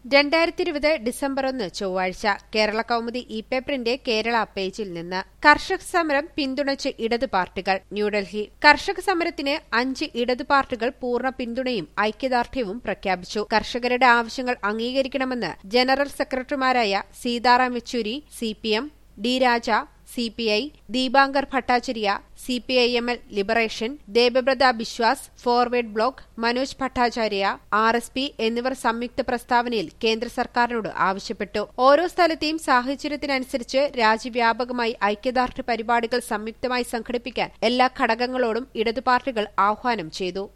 രണ്ടായിരത്തി ഇരുപത് ഡിസംബർ ഒന്ന് ചൊവ്വാഴ്ച കേരള കൗമുദി ഇ പേപ്പറിന്റെ കേരള പേജിൽ നിന്ന് കർഷക സമരം പിന്തുണച്ച് ഇടതു പാർട്ടികൾ ന്യൂഡൽഹി കർഷക സമരത്തിന് അഞ്ച് ഇടതു പാർട്ടികൾ പൂർണ്ണ പിന്തുണയും ഐക്യദാർഢ്യവും പ്രഖ്യാപിച്ചു കർഷകരുടെ ആവശ്യങ്ങൾ അംഗീകരിക്കണമെന്ന് ജനറൽ സെക്രട്ടറിമാരായ Sitaram Yechury CPM D Raja C P I Dipankar Bhattacharya C P I M L liberation Debabrata Biswas forward bloc Manoj Bhattacharya R S P എന്നിവർ സംയുക്ത പ്രസ്താവനയിൽ കേന്ദ്ര സർക്കാരിനോട് ആവശ്യപ്പെട്ടു ഓരോ സ്ഥലത്തെയും സാഹചര്യത്തിനനുസരിച്ച് രാജ്യവ്യാപകമായി ഐക്യദാർഢ്യ പരിപാടികൾ സംയുക്തമായി സംഘടിപ്പിക്കാൻ എല്ലാ ഘടകങ്ങളോടും ഇടതു പാർട്ടികൾ ആഹ്വാനം ചെയ്തു